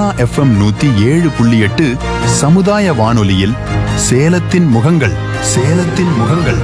Sona FM நூத்தி ஏழு புள்ளி எட்டு சமுதாய வானொலியில் சேலத்தின் முகங்கள் சேலத்தின் முகங்கள்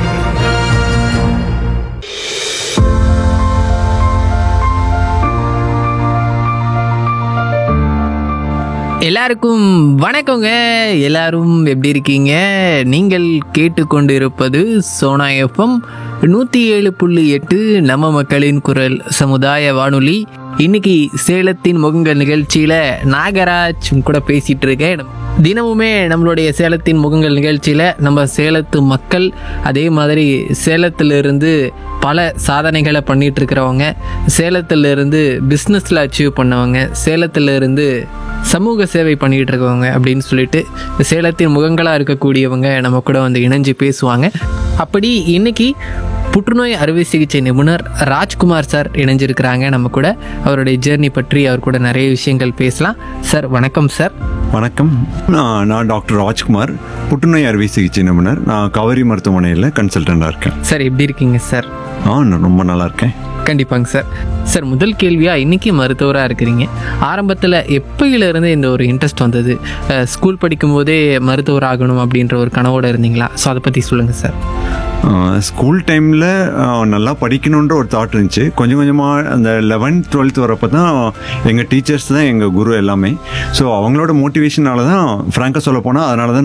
எல்லாருக்கும் வணக்கங்க எல்லாரும் எப்படி இருக்கீங்க நீங்கள் கேட்டுக்கொண்டு இருப்பது சோனா எஃப்எம் நூற்றி ஏழு புள்ளி எட்டு நம்ம மக்களின் குரல் சமுதாய வானொலி இன்னைக்கு சேலத்தின் முகங்கள் நிகழ்ச்சியில் நாகராஜ் உங்க கூட பேசிட்டு இருக்கேன் தினமுமே நம்மளுடைய சேலத்தின் முகங்கள் நிகழ்ச்சியில் நம்ம சேலத்து மக்கள் அதே மாதிரி சேலத்திலிருந்து பல சாதனைகளை பண்ணிட்டு இருக்கிறவங்க சேலத்திலிருந்து பிஸ்னஸில் அச்சீவ் பண்ணவங்க சேலத்திலிருந்து சமூக சேவை பண்ணிட்டு இருக்கவங்க அப்படின்னு சொல்லிட்டு சேலத்தின் முகங்களாக இருக்கக்கூடியவங்க நம்ம கூட வந்து இணைஞ்சு பேசுவாங்க அப்படி இன்னைக்கு புற்றுநோய் அறுவை சிகிச்சை நிபுணர் ராஜ்குமார் சார் இணைஞ்சிருக்கிறாங்க நம்ம கூட அவருடைய ஜேர்னி பற்றி அவர் கூட நிறைய விஷயங்கள் பேசலாம் சார் வணக்கம் சார் வணக்கம் நான் நான் டாக்டர் ராஜ்குமார் புற்றுநோய் அறுவை சிகிச்சை நிபுணர் நான் கவரி மருத்துவமனையில் கன்சல்டண்ட்டாக இருக்கேன் சார் எப்படி இருக்கீங்க சார் ஆ நான் ரொம்ப நல்லா இருக்கேன் கண்டிப்பாங்க சார் சார் முதல் கேள்வியாக இன்னைக்கு மருத்துவராக இருக்கிறீங்க ஆரம்பத்தில் எப்பயிலிருந்து இந்த ஒரு இன்ட்ரெஸ்ட் வந்தது அஹ், ஸ்கூல் படிக்கும்போதே மருத்துவர் ஆகணும் அப்படின்ற ஒரு கனவோடு இருந்தீங்களா ஸோ அதை பற்றி சொல்லுங்கள் சார் ஸ்கூல் டைமில் நல்லா படிக்கணுன்ற ஒரு தாட் இருந்துச்சு கொஞ்சம் கொஞ்சமாக அந்த லெவன்த் டுவெல்த் வரப்போ தான் எங்கள் டீச்சர்ஸ் தான் எங்கள் குரு எல்லாமே ஸோ அவங்களோட மோட்டிவேஷனால தான் ஃப்ராங்காக சொல்ல போனால் அதனால தான்